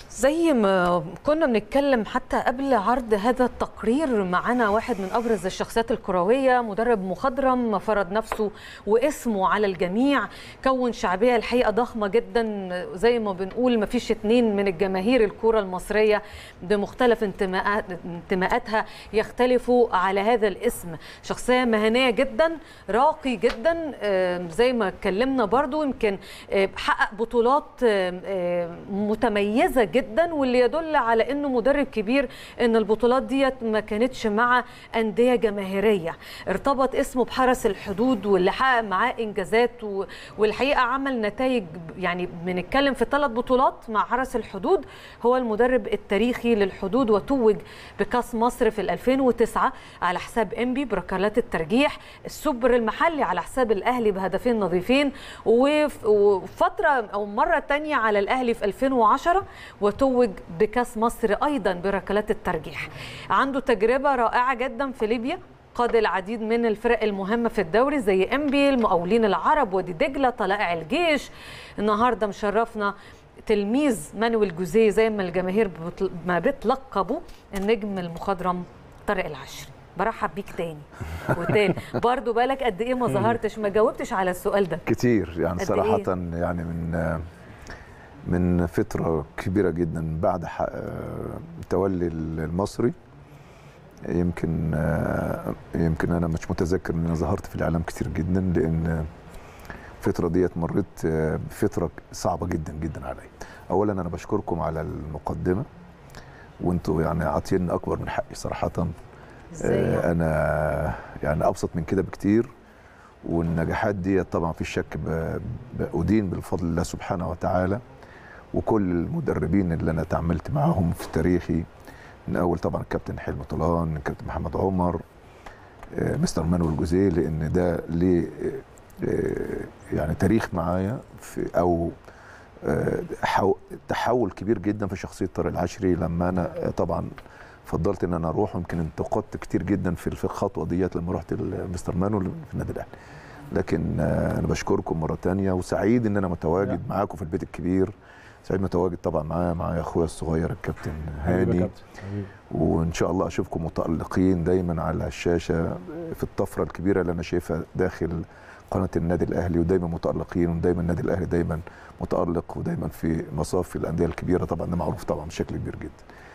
زي ما كنا بنتكلم حتى قبل عرض هذا التقرير معنا واحد من ابرز الشخصيات الكرويه مدرب مخضرم فرض نفسه واسمه على الجميع كون شعبيه الحقيقه ضخمه جدا زي ما بنقول ما فيش اتنين من الجماهير الكره المصريه بمختلف انتماءات انتماءاتها يختلفوا على هذا الاسم شخصيه مهنيه جدا راقي جدا زي ما اتكلمنا برضو يمكن حقق بطولات متميزه جدا جدا واللي يدل على انه مدرب كبير ان البطولات ديت ما كانتش مع انديه جماهيريه ارتبط اسمه بحرس الحدود واللي حقق معاه انجازات والحقيقه عمل نتائج يعني بنتكلم في ثلاث بطولات مع حرس الحدود هو المدرب التاريخي للحدود وتوج بكاس مصر في 2009 على حساب انبي بركلات الترجيح السوبر المحلي على حساب الاهلي بهدفين نظيفين وفتره او مره ثانيه على الاهلي في 2010 وتوج بكاس مصر ايضا بركلات الترجيح عنده تجربه رائعه جدا في ليبيا قاد العديد من الفرق المهمة في الدوري زي انبي المقاولين العرب وادي دجلة طلائع الجيش النهاردة مشرفنا تلميذ مانويل جوزيه زي ما الجماهير ما بتلقبه النجم المخضرم طارق العشري برحب بيك تاني وتاني برضه بالك قد ايه ما ظهرتش ما جاوبتش على السؤال ده كتير يعني صراحة إيه؟ يعني من من فترة كبيرة جدا بعد تولي المصري يمكن يمكن انا مش متذكر ان انا ظهرت في الاعلام كتير جدا لان الفترة ديت مريت بفترة صعبة جدا جدا عليا. اولا انا بشكركم على المقدمة وانتوا يعني عاطيني اكبر من حقي صراحة. انا يعني ابسط من كده بكتير والنجاحات دي طبعا في شك ادين بالفضل الله سبحانه وتعالى وكل المدربين اللي انا تعاملت معاهم في تاريخي من اول طبعا الكابتن حلمي طولان الكابتن محمد عمر مستر مانويل جوزيه لان ده ليه يعني تاريخ معايا في او تحول كبير جدا في شخصيه طارق العشري لما انا طبعا فضلت ان انا اروح ويمكن انتقدت كتير جدا في الخطوه ديت لما رحت لمستر مانويل في النادي الاهلي لكن انا بشكركم مره تانية وسعيد ان انا متواجد معاكم في البيت الكبير سعيد متواجد طبعا معايا معايا اخويا الصغير الكابتن هاني وان شاء الله اشوفكم متالقين دايما على الشاشه في الطفره الكبيره اللي انا شايفها داخل قناه النادي الاهلي ودايما متالقين ودايما النادي الاهلي دايما متالق ودايما في مصاف الانديه الكبيره طبعا ده معروف طبعا بشكل كبير جدا